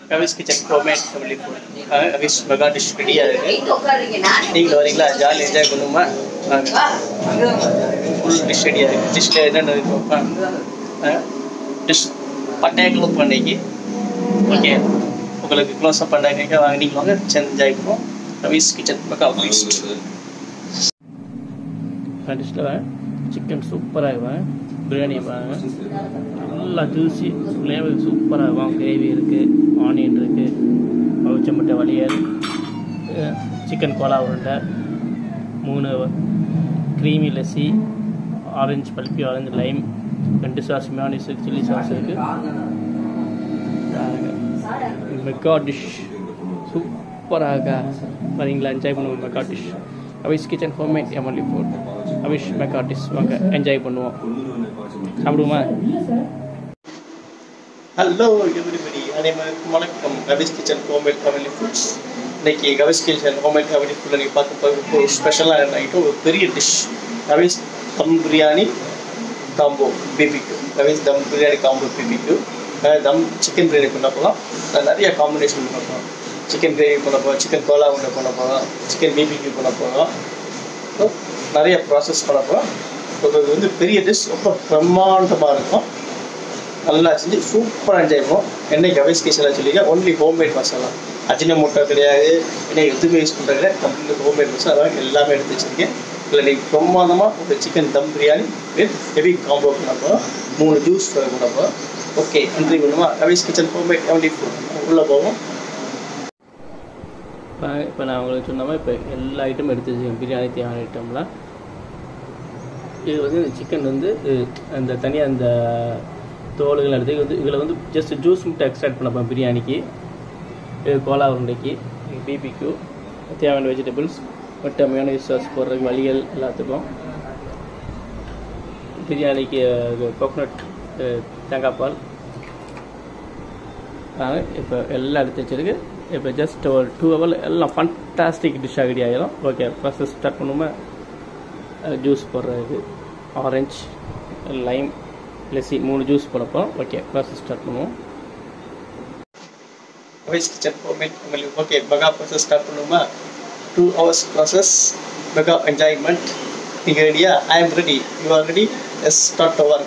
கவிஸ் kitchen homemade family food Kavi's mega dish ரெடியாக இருக்கு நீங்கள் வரீங்களா ஜாலி என்ஜாய் பண்ணுமா வாங்க ஃபுல் டிஷ் ரெடியாக இருக்குது டிஷ்ஷில் என்னென்ன இருக்கு டிஷ் பட்டையை க்ளோஸ் பண்ணிக்கி ஓகே உங்களுக்கு க்ளோஸ் அப் பண்ணாங்க வாங்க நீங்கள் வாங்க என்ஜாய் பண்ணுவோம் கவிஸ் கிச்சன் மெகா ஃபீஸ்ட் டிஷ்ஷில் சிக்கன் சூப்பராக இருக்கும் பிரியாணி வாங்க நல்லா ஜூசி ஃப்ளேவர் சூப்பராக இருக்கும் கிரேவி இருக்குது ஆனியன் இருக்குது அவிச்ச முட்டை வளையல் சிக்கன் கோலா உருண்டை மூணு creamy lassi orange pulpy orange lime ரெண்டு சாஸ் மியானிஸ் சில்லி சாஸ் இருக்குது மெக்கா டிஷ் சூப்பராக வரீங்களா என்ஜாய் பண்ணுவோம் மெக்கா டிஷ் அவிஷ் கிச்சன் ஹோம்மேட் எம்எல்ஏ ஃபுட் அவிஷ் மெக்கா டிஷ் வாங்க என்ஜாய் பண்ணுவோம் சாப்பிடுவோமா ஹலோ எவ்ரிபடி அனைவருக்கும் வணக்கம் Kavi's kitchen homemade family foods இன்னைக்கு கவிஸ் கிச்சன் ஹோம்மேட் ஃபேமிலி ஃபுட்டில் நீங்கள் பார்க்க போகிற ஒரு ஸ்பெஷலாக ஐட்டம் ஒரு பெரிய dish Kavi's dum biryani combo BBQ Kavi's dum biryani combo BBQ dum chicken biryani பண்ண போகலாம் நிறைய காம்பினேஷன் பண்ண போகலாம் சிக்கன் கிரேவி பண்ண போகிறோம் சிக்கன் கோலா உண்டை பண்ண போகிறோம் சிக்கன் பிபிக்கு பண்ண போகிறோம் ஸோ நிறைய ப்ராசஸ் பண்ண போகிறோம் இது வந்து பெரிய டிஷ் ரொம்ப பிரம்மாண்டமாக இருக்கும் நல்லா செஞ்சு சூப்பராக என்ஜாய் பண்ணுவோம் என்னைக்கு அவைஸ் கிச்சனில் சொல்லிங்க ஒன்லி ஹோம்மேட் மசாலா அஜின முட்டை கிடையாது என்ன எதுவுமே யூஸ் பண்ணுறது கிடையாது கம்ப்ளீட் ஹோம்மேட் மசாலா எல்லாமே எடுத்து வச்சிருக்கேன் இதில் நீங்கள் பிரமாதமாக ஒரு chicken dum biryani with heavy combo பண்ண போகிறோம் மூணு ஜூஸ் பண்ண போகிறோம் ஓகே என்ட்ரி பண்ணுமா அவைஸ் கிச்சன் ஹோம்மேட் எவன்டி ஃபுட் உள்ளே போவோம் இப்போ நான் உங்களுக்கு சொன்ன மாதிரி இப்போ எல்லா ஐட்டமும் எடுத்து வச்சுக்கேன் பிரியாணி தேவையான ஐட்டம்லாம் இது வந்து சிக்கன் வந்து அந்த தனியாக அந்த தோல்கள் எடுத்து இது வந்து இதில் வந்து ஜஸ்ட் ஜூஸ் மட்டும் எக்ஸ்ட்ராக்ட் பண்ண போகிறோம் பிரியாணிக்கு இது கோலா உருண்டைக்கு பிபிக்கு தேவையான வெஜிடபிள்ஸ் மற்ற மியோனைஸ் சாஸ் போடுறதுக்கு வழிகள் எல்லாத்துக்கும் பிரியாணிக்கு கோகோனட் தேங்காய் பால் இப்போ எல்லாம் எடுத்து வச்சிருக்கு இப்போ ஜஸ்ட் ஒரு டூ ஹவர் எல்லாம் ஃபண்டாஸ்டிக் டிஷ்ஷாக ரெடி ஆகிடும் ஓகே ப்ராசஸ் ஸ்டார்ட் பண்ணுவோமா ஜூஸ் போடுறது ஆரஞ்ச் லைம் லெஸ்ஸி மூணு ஜூஸ் போட போகிறோம் ஓகே ப்ராசஸ் ஸ்டார்ட் பண்ணுவோம் வாய்ஸ் கிச்சன் ஹோம்மேட் உங்களுக்கு ஓகே மெகா ப்ராசஸ் ஸ்டார்ட் பண்ணுவோமா two hours process mega enjoyment நீங்கள் ரெடியா I am ready you are ready yes start work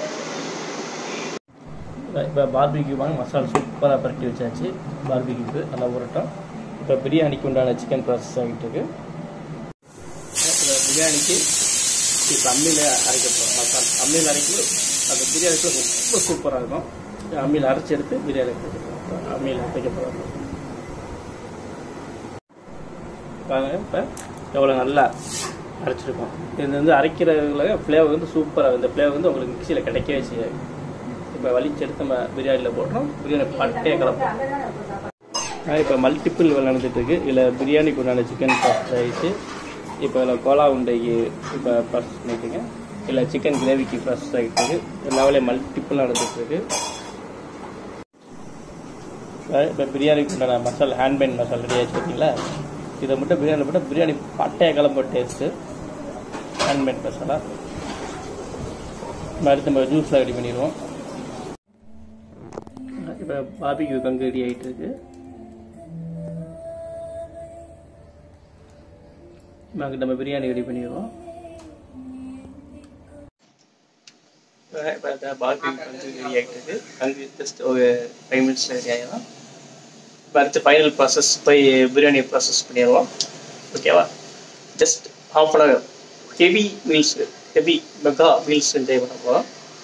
இப்போ பார்பிக்யூ வாங்க மசாலா சூப்பராக பரட்டி வச்சாச்சு பார்பிக்யூக்கு நல்லா உரட்டும் இப்போ பிரியாணிக்கு உண்டான சிக்கன் ப்ராசஸ் ஆகிட்டு இருக்கு பிரியாணிக்கு இப்போ அம்மியில் அரைக்க போகிறோம் மசாலா அம்மியில் அரைக்கும் அந்த பிரியாணி ரொம்ப சூப்பராக இருக்கும் அம்மியில் அரைச்சி எடுத்து பிரியாணி போகிறோம் அம்மியில் அரைக்க போகிறோம் பாருங்க இப்போ எவ்வளோ நல்லா அரைச்சிருக்கோம் இது வந்து அரைக்கிறதுல ஃப்ளேவர் வந்து சூப்பராக இந்த ஃப்ளேவர் வந்து உங்களுக்கு மிக்சியில் கிடைக்கவே செய்யாது இப்போ வலிச்சு எடுத்து நம்ம பிரியாணியில் போடுறோம் பிரியாணி பட்டையை கலப்போம் இப்போ மல்டிபிள் நடந்துட்டு இருக்கு இதில் பிரியாணிக்கு உண்டான சிக்கன் ப்ராசஸ் ஆகிடுச்சு இப்போ இதில் கோலா உண்டைக்கு இப்போ ப்ராசஸ் பண்ணிட்டுங்க இல்லை சிக்கன் கிரேவிக்கு ப்ராசஸ் ஆகிட்டு இருக்கு எல்லாவிலே மல்டிபிள் நடந்துட்டு இருக்கு இப்போ பிரியாணிக்கு உண்டான மசாலா ஹேண்ட்மேட் மசாலா ரெடி ஆச்சு பார்த்தீங்களா இதை மட்டும் பிரியாணி போட்டால் பிரியாணி பட்டையை கிளம்ப டேஸ்ட்டு ஹேண்ட்மேட் மசாலா அடுத்து நம்ம ஜூஸில் ரெடி பண்ணிடுவோம் இப்போ பாபிக்கு கங்கு ரெடி ஆகிட்டு இருக்கு நாங்கள் நம்ம பிரியாணி ரெடி பண்ணிடுவோம் இப்போ பாபிக்கு கங்கு ரெடி ஆகிட்டு இருக்கு கங்கு ஜஸ்ட் ஒரு ஃபைவ் மினிட்ஸ் ரெடி ஆகிடும் இப்போ அடுத்து ஃபைனல் ப்ராசஸ் போய் பிரியாணி ப்ராசஸ் பண்ணிடுவோம் ஓகேவா just half an hour heavy meals heavy mega meals enjoy பண்ண போகிறோம்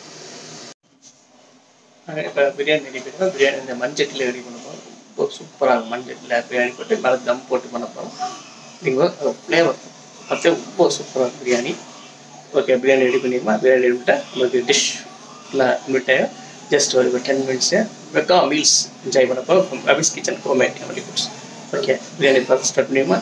இப்போ பிரியாணி ரெடி பண்ணோம் பிரியாணி இந்த மஞ்சட்டில் ரெடி பண்ண போகிறோம் ரொம்ப சூப்பராக மஞ்சட்டில் பிரியாணி போட்டு மேலே தம் போட்டு பண்ண போகிறோம் நீங்கள் ஃப்ளேவர் அப்படியே ரொம்ப சூப்பராக பிரியாணி ஓகே பிரியாணி ரெடி பண்ணிடுமா பிரியாணி ரெடி பண்ணிட்டா நமக்கு டிஷ் எல்லாம் இன்விட் ஜஸ்ட் ஒரு ten minutes mega meals enjoy பண்ண போகிறோம் அபிஸ் kitchen homemade family foods okay biryani process start பண்ணிடுமா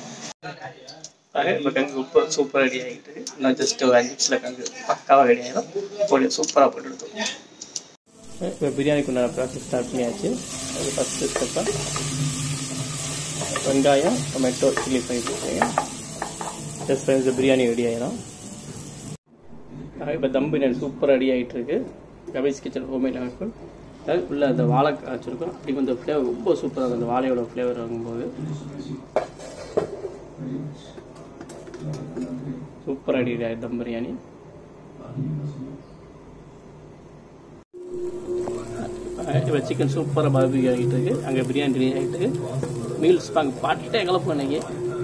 இப்போ கங்கு உப்பு சூப்பராக ரெடி ஆகிட்டு இன்னும் ஜஸ்ட் ஒரு அஞ்சு நிமிஷத்தில் கங்கு பக்காவாக ரெடி ஆகிடும் போட்டு சூப்பராக போட்டு எடுத்துக்கோம் இப்போ பிரியாணிக்கு உண்டான ப்ராசஸ் ஸ்டார்ட் பண்ணியாச்சு அது ஃபஸ்ட்டு ஸ்டெப்பாக வெங்காயம் டொமேட்டோ சில்லி ஃப்ரை போட்டுருங்க ஜஸ்ட் ஃப்ரெண்ட்ஸ் பிரியாணி ரெடி ஆகிடும் இப்போ தம் பிரியாணி சூப்பராக ரெடி ஆகிட்டு இருக்கு கபேஸ் கிச்சன் ஹோம்மேட் அமைப்பு உள்ள அந்த வாழை வச்சுருக்கோம் அப்படி கொஞ்சம் ஃப்ளேவர் ரொம்ப சூப்பராக இருக்கும் அந்த வாழையோட ஃப்ளேவர் வாங்கும்போது சூப்பர் அடி தம் பிரியாணி இப்போ சிக்கன் சூப்பராக பாபிக்கு ஆகிட்டு இருக்கு அங்கே பிரியாணி ரெடி ஆகிட்டு இருக்கு மீல்ஸ் அங்கே பாட்டுட்டே கிளப்பு அன்னைக்கு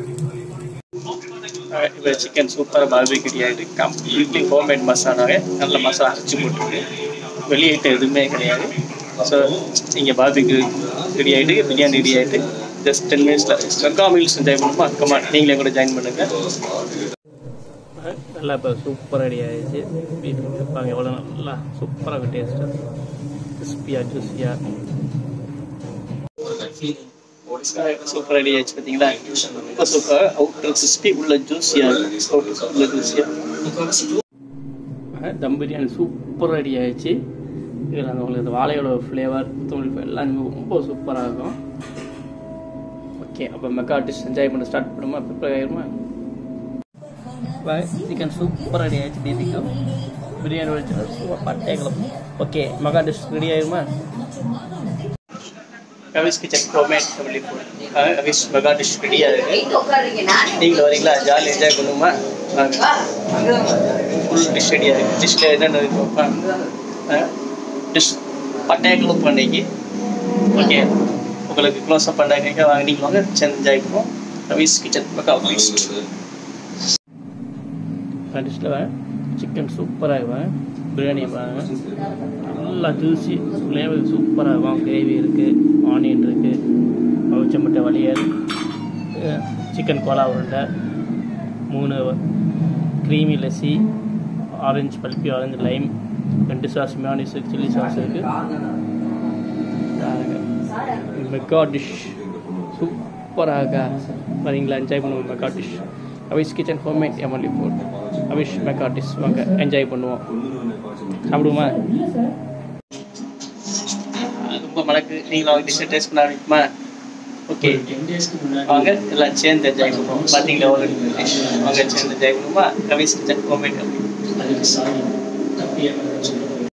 இப்போ சிக்கன் சூப்பராக பாபிக்கு ரெடி ஆகிட்டு கம்ப்ளீட்லி ஹோம்மேட் மசாலாவே நல்ல மசாலா அரைச்சி போட்டுருக்கு வெளியிட்டு எதுவுமே கிடையாது ஸோ இங்கே பாபிக்கு ரெடி ஆகிட்டு பிரியாணி ரெடி ஆகிட்டு ஜஸ்ட் டென் மினிட்ஸில் ஸ்ட்ரக்கா மீல்ஸ் என்ஜாய் பண்ணுமா அக்கமா நீங்களே கூட ஜாயின் பண்ணுங்கள் நல்லா இப்போ சூப்பராக ரெடி ஆகிடுச்சு பீஃப் வைப்பாங்க எவ்வளோ நல்லா சூப்பராக டேஸ்ட்டு கிறிஸ்பியாக ஜூஸியாக சூப்பர் ரெடி ஆயிடுச்சு பார்த்தீங்களா ரொம்ப சூப்பர் அவுட்டர் கிறிஸ்பி உள்ள ஜூஸியாக அவுட்டர் உள்ள ஜூஸியாக தம் பிரியாணி சூப்பர் ரெடி ஆயிடுச்சு இதில் அந்த உங்களுக்கு இந்த வாழையோட ஃப்ளேவர் தூள் எல்லாமே ரொம்ப சூப்பராக இருக்கும் ஓகே அப்போ மெக்கா டிஷ் என்ஜாய் பண்ண ஸ்டார்ட் பண்ணுமா ப்ரிப்பேர் ஆயிருமா சிக்கன் சூப்பர் ரெடி ஆயிடுச்சு பேபிக்கு பிரியாணி வச்சு சூப்பர் பட்டே கிளம்பும் ஓகே மெகா டிஷ் ரெடி ஆயிருமா Kavi's kitchen homemade family food Kavi's mega dish ரெடியாக இருக்கு நீங்களும் வரீங்களா ஜாலி என்ஜாய் பண்ணுமா வாங்க ஃபுல் டிஷ் ரெடியாக இருக்கு டிஷ்ல என்னென்ன இருக்கு டிஷ் பட்டையை க்ளோப் பண்ணிக்கு ஓகே உங்களுக்கு க்ளோஸ் அப் பண்ணாங்க வாங்க நீங்கள் வாங்க கிச்சன் என்ஜாய் பண்ணுவோம் கவிஸ் கிச்சன் மெகா ஃபீஸ்ட் டிஷ்ஷில் சிக்கன் சூப்பராக இருக்கும் பிரியாணி பாருங்க நல்லா ஜூசி ஃப்ளேவர் சூப்பராக இருக்கும் கிரேவி இருக்குது ஆனியன் இருக்குது அவிச்சம்பட்டை வளையல் சிக்கன் கோலா உருண்டை மூணு creamy lassi orange pulpy orange lime ரெண்டு சாஸ் மியானிஸ் சில்லி சாஸ் இருக்குது மெக்கா டிஷ் சூப்பராக வரீங்களா என்ஜாய் பண்ணுவோம் மெக்கா டிஷ் அவிஷ் கிச்சன் ஹோம்மேட் எம்எல்ஏ ஃபுட் அவிஷ் மெக்கா டிஷ் வாங்க என்ஜாய் பண்ணுவோம் சாப்பிடுவோமா ரொம்ப மணக்கு நீங்களும் அவங்க டிஷ்ஷை டேஸ்ட் பண்ண ஆரம்பிக்குமா ஓகே வாங்க எல்லாம் சேர்ந்து என்ஜாய் பண்ணுவோம் பார்த்தீங்களா ஒரு டிஷ் வாங்க சேர்ந்து என்ஜாய் பண்ணுவோமா கவிஸ் கிச்சன் ஹோம்மேட் அதுக்கு சாரி தப்பியாக